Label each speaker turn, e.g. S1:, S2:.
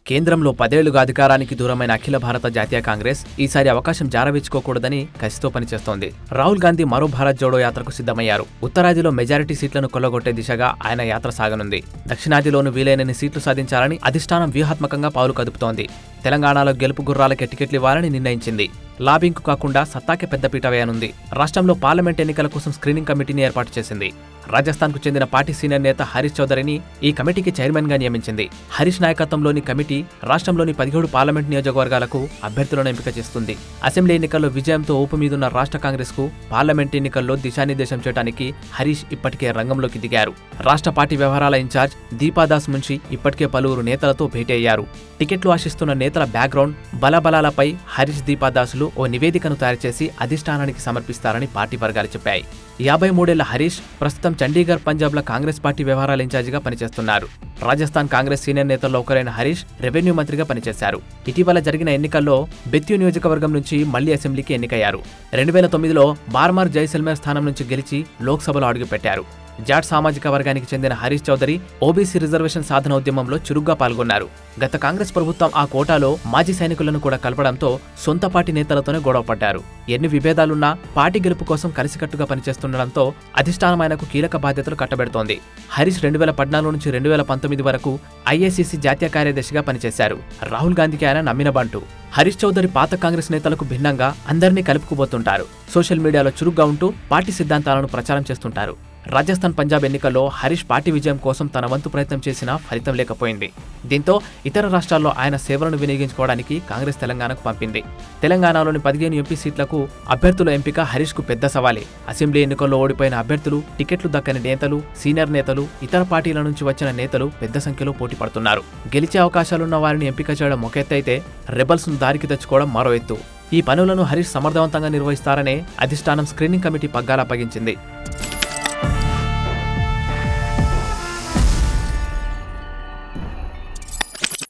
S1: కేంద్రంలో పదేళ్లుగా అధికారానికి దూరమైన అఖిల భారత జాతీయ కాంగ్రెస్ ఈసారి అవకాశం జారవిచ్చుకోకూడదని కసితో పనిచేస్తోంది రాహుల్ గాంధీ మరో భారత్ జోడో యాత్రకు సిద్ధమయ్యారు ఉత్తరాదిలో మెజారిటీ సీట్లను కొల్లగొట్టే దిశగా ఆయన యాత్ర సాగనుంది దక్షిణాదిలోనూ వీలైనన్ని సీట్లు సాధించాలని అధిష్టానం వ్యూహాత్మకంగా పావులు కదుపుతోంది తెలంగాణలో గెలుపు గుర్రాలకే టికెట్లు ఇవ్వాలని నిర్ణయించింది లాబింగ్కు కాకుండా సత్తాకే పెద్దపీట వేయనుంది రాష్ట్రంలో పార్లమెంట్ ఎన్నికల కోసం స్క్రీనింగ్ కమిటీని ఏర్పాటు చేసింది రాజస్థాన్కు చెందిన పార్టీ సీనియర్ నేత హరీష్ చౌదరిని ఈ కమిటీకి చైర్మన్ గా నియమించింది హరీష్ నాయకత్వంలోని కమిటీ రాష్ట్రంలోని పదిహేడు పార్లమెంట్ నియోజకవర్గాలకు అభ్యర్థులను ఎంపిక చేస్తుంది అసెంబ్లీ ఎన్నికల్లో విజయంతో ఊపు మీదున్న రాష్ట్ర కాంగ్రెస్ కు పార్లమెంట్ ఎన్నికల్లో దిశానిర్దేశం చేయడానికి హరీష్ ఇప్పటికే రంగంలోకి దిగారు రాష్ట్ర పార్టీ వ్యవహారాల ఇన్ఛార్జ్ దీపాదాస్ మున్షి ఇప్పటికే పలువురు నేతలతో భేటీ అయ్యారు టికెట్లు ఆశిస్తున్న నేతల బ్యాక్గ్రౌండ్ బలబలాలపై హరీష్ దీపాదాసులు ఓ నివేదికను తయారు చేసి అధిష్టానానికి సమర్పిస్తారని పార్టీ వర్గాలు చెప్పాయి యాభై మూడేళ్ల హరీష్ ప్రస్తుతం చండీగఢ్ పంజాబ్ల కాంగ్రెస్ పార్టీ వ్యవహారాల ఇన్ఛార్జిగా పనిచేస్తున్నారు రాజస్థాన్ కాంగ్రెస్ సీనియర్ నేతల్లో ఒకరైన హరీష్ రెవెన్యూ మంత్రిగా పనిచేశారు ఇటీవల జరిగిన ఎన్నికల్లో బెత్యూ నియోజకవర్గం నుంచి మళ్లీ అసెంబ్లీకి ఎన్నికయ్యారు రెండు వేల తొమ్మిదిలో బార్మార్ జైసల్మేర్ స్థానం నుంచి గెలిచి లోక్సభలో అడుగుపెట్టారు జాట్ సామాజిక వర్గానికి చెందిన హరీష్ చౌదరి ఓబీసీ రిజర్వేషన్ సాధన ఉద్యమంలో చురుగ్గా పాల్గొన్నారు గత కాంగ్రెస్ ప్రభుత్వం ఆ కోటాలో మాజీ సైనికులను కూడా కలపడంతో సొంత పార్టీ నేతలతోనే గొడవపడ్డారు ఎన్ని విభేదాలున్నా పార్టీ గెలుపు కోసం కలిసికట్టుగా పనిచేస్తుండడంతో అధిష్టానం ఆయనకు కీలక బాధ్యతలు కట్టబెడుతోంది హరీష్ రెండు వేల పద్నాలుగు నుంచి రెండు వేల పంతొమ్మిది వరకు ఐఏసీసీ జాతీయ కార్యదర్శిగా పనిచేశారు రాహుల్ గాంధీకి ఆయన నమ్మిన బంటు హరీష్ చౌదరి పాత కాంగ్రెస్ నేతలకు భిన్నంగా అందరినీ కలుపుకుపోతుంటారు సోషల్ మీడియాలో చురుగ్గా ఉంటూ పార్టీ సిద్ధాంతాలను ప్రచారం చేస్తుంటారు రాజస్థాన్ పంజాబ్ ఎన్నికల్లో హరీష్ పార్టీ విజయం కోసం తన వంతు ప్రయత్నం చేసినా ఫలితం లేకపోయింది దీంతో ఇతర రాష్ట్రాల్లో ఆయన సేవలను వినియోగించుకోవడానికి కాంగ్రెస్ తెలంగాణకు పంపింది తెలంగాణలోని పదిహేను ఎంపీ సీట్లకు అభ్యర్థుల ఎంపిక హరీష్ కు పెద్ద సవాలే అసెంబ్లీ ఎన్నికల్లో ఓడిపోయిన అభ్యర్థులు టికెట్లు దక్కని నేతలు సీనియర్ నేతలు ఇతర పార్టీల నుంచి వచ్చిన నేతలు పెద్ద సంఖ్యలో పోటీ పడుతున్నారు గెలిచే అవకాశాలున్న వారిని ఎంపిక చేయడం ఒక ఎత్తు అయితే రెబల్స్ ను దారికి తెచ్చుకోవడం మరో ఎత్తు ఈ పనులను హరీష్ సమర్థవంతంగా నిర్వహిస్తారనే అధిష్టానం స్క్రీనింగ్ కమిటీ పగ్గాలు అప్పగించింది